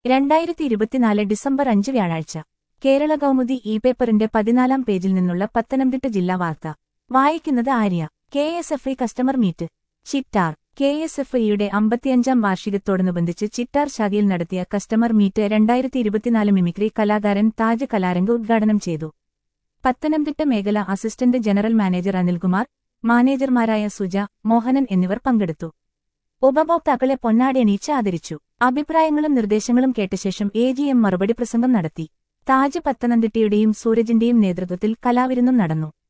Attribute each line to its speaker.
Speaker 1: രണ്ടായിരത്തി ഇരുപത്തിനാല് ഡിസംബർ അഞ്ച് വ്യാഴാഴ്ച കേരള കൗമുദി ഇ പേപ്പറിന്റെ പതിനാലാം പേജിൽ നിന്നുള്ള പത്തനംതിട്ട ജില്ലാ വാർത്ത വായിക്കുന്നത് Arya K S F I customer meet Chittar K S F ഐയുടെ അമ്പത്തിയഞ്ചാം വാർഷികത്തോടനുബന്ധിച്ച് ചിറ്റാർ ശാഖയിൽ നടത്തിയ കസ്റ്റമർ മീറ്റ് രണ്ടായിരത്തി ഇരുപത്തിനാല് മിമിക്രി കലാകാരൻ താജ് കലാരംഗ് ഉദ്ഘാടനം ചെയ്തു പത്തനംതിട്ട മേഖല അസിസ്റ്റന്റ് ജനറൽ മാനേജർ അനിൽകുമാർ മാനേജർമാരായ സുജ മോഹനൻ എന്നിവർ പങ്കെടുത്തു ഉപഭോക്താക്കളെ പൊന്നാടിയണീച്ച് ആദരിച്ചു അഭിപ്രായങ്ങളും നിർദ്ദേശങ്ങളും കേട്ട ശേഷം എ ജി എം മറുപടി പ്രസംഗം നടത്തി താജ് പത്തനംതിട്ടയുടെയും സൂരജിന്റെയും നേതൃത്വത്തിൽ കലാവിരുന്നും നടന്നു